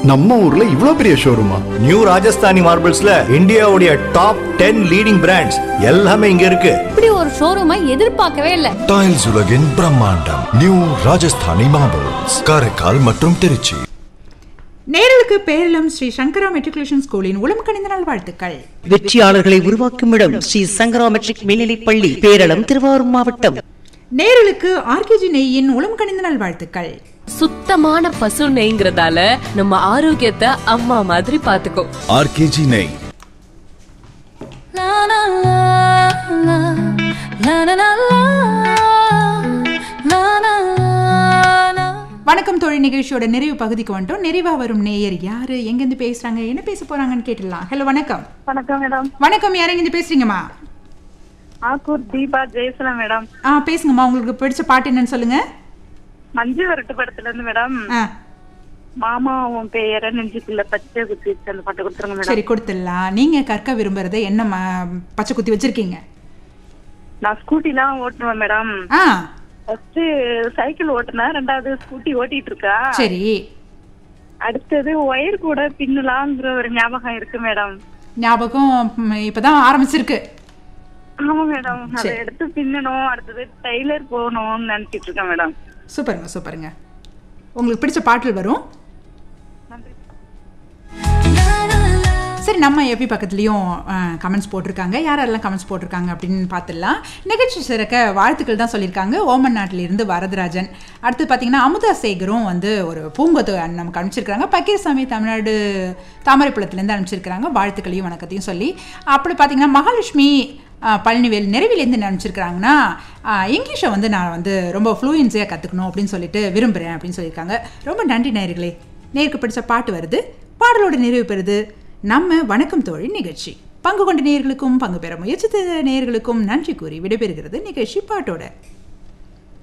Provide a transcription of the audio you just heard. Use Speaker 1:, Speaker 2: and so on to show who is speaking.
Speaker 1: நம்ம ஊர்ல இவ்ளோ பெரிய ஷோரூமா
Speaker 2: நியூ ராஜஸ்தானி மார்பிள்ஸ்ல இந்தியாவுடைய டாப் டென் லீடிங் பிராண்ட்ஸ் எல்லாமே இங்க இருக்கு
Speaker 3: இப்படி ஒரு ஷோரூமை எதிர்பார்க்கவே இல்ல
Speaker 4: டைல்ஸ் உலகின் பிரம்மாண்டம் நியூ ராஜஸ்தானி மார்பிள்ஸ் காரைக்கால் மற்றும் திருச்சி
Speaker 5: நேரலுக்கு பேரளம் ஸ்ரீ சங்கரா மெட்ரிகுலேஷன் ஸ்கூலின் உளம் கணிந்த நாள் வாழ்த்துக்கள்
Speaker 6: வெற்றியாளர்களை உருவாக்கும் இடம் ஸ்ரீ சங்கரா மெட்ரிக் மேல்நிலைப் பள்ளி பேரளம் திருவாரூர் மாவட்டம்
Speaker 5: நேரலுக்கு ஆர்கேஜி நெய்யின் உளம் கணிந்த நாள் வாழ்த்துக்கள்
Speaker 7: சுத்தமான பசு நெய்ங்கிறதால நம்ம ஆரோக்கியத்தை அம்மா மாதிரி பாத்துக்கோ
Speaker 4: ஆர்கேஜி நெய்
Speaker 5: வணக்கம் தொழில் நிகழ்ச்சியோட நிறைவு பகுதிக்கு வந்துட்டோம் நிறைவா வரும் நேயர் யாரு எங்கிருந்து பேசுறாங்க என்ன பேச போறாங்கன்னு கேட்டுடலாம் ஹலோ வணக்கம்
Speaker 8: வணக்கம் மேடம்
Speaker 5: வணக்கம் யார் எங்கிருந்து பேசுறீங்கம்மா
Speaker 8: ஆக்கூர் தீபா ஜெயசலம் மேடம்
Speaker 5: ஆ பேசுங்கம்மா உங்களுக்கு பிடிச்ச பாட்டு என்னன்னு சொல்லுங்க
Speaker 8: மஞ்சு வரட்டு படத்துல இருந்து மேடம்
Speaker 5: ஆ
Speaker 8: மாமா உன் பெயர நெஞ்சுக்குள்ள பச்சை குத்தி வச்சு அந்த பாட்டு கொடுத்துருங்க மேடம்
Speaker 5: சரி கொடுத்துடலாம் நீங்க கற்க விரும்புறதை என்ன ம- பச்சை குத்தி வச்சிருக்கீங்க
Speaker 8: நான் ஸ்கூட்டி எல்லாம் ஓட்டுவேன் மேடம்
Speaker 5: ஆ
Speaker 8: ஃபர்ஸ்ட் சைக்கிள் ஓட்டுனேன் ரெண்டாவது ஸ்கூட்டி ஓட்டிட்டு இருக்கா
Speaker 5: சரி
Speaker 8: அடுத்தது ஒயர் கூட பின்னலாங்கிற ஒரு ஞாபகம் இருக்கு மேடம்
Speaker 5: ஞாபகம் ம், இப்பதான் ஆரம்பிச்சிருக்கு
Speaker 8: ஆமா மேடம் அதை
Speaker 5: சரி.
Speaker 8: எடுத்து பின்னணும் அடுத்தது டெய்லர் போகணும்னு நினைச்சிட்டு இருக்கேன் மேடம்
Speaker 5: சூப்பருங்க சூப்பருங்க உங்களுக்கு பிடிச்ச பாடல் வரும் சரி நம்ம எப்பி பக்கத்துலேயும் கமெண்ட்ஸ் போட்டிருக்காங்க யாரெல்லாம் கமெண்ட்ஸ் போட்டிருக்காங்க அப்படின்னு பார்த்துடலாம் நிகழ்ச்சி சிறக்க வாழ்த்துக்கள் தான் சொல்லியிருக்காங்க ஓமன் நாட்டிலிருந்து வரதராஜன் அடுத்து பார்த்தீங்கன்னா அமுதா சேகரும் வந்து ஒரு பூங்கொத்து நமக்கு அனுப்பிச்சிருக்காங்க பக்கீர்சாமி தமிழ்நாடு தாமரைப்புலத்துலேருந்து அனுப்பிச்சிருக்காங்க வாழ்த்துக்களையும் வணக்கத்தையும் சொல்லி அப்படி பார்த்தீங்கன்னா மகாலட்சுமி ஆஹ் பழனிவேல் நிறைவிலேருந்து என்ன அனுப்பிச்சிருக்கிறாங்கன்னா ஆஹ் இங்கிலீஷை வந்து நான் வந்து ரொம்ப ஃப்ளூயன்ஸியாக கற்றுக்கணும் அப்படின்னு சொல்லிட்டு விரும்புகிறேன் அப்படின்னு சொல்லியிருக்காங்க ரொம்ப நன்றி நேயர்களே நேருக்கு பிடிச்ச பாட்டு வருது பாடலோட நிறைவு பெறுது நம்ம வணக்கம் தோழி நிகழ்ச்சி பங்கு கொண்ட நேயர்களுக்கும் பங்கு பெற முயற்சித்த நேயர்களுக்கும் நன்றி கூறி விடைபெறுகிறது நிகழ்ச்சி பாட்டோட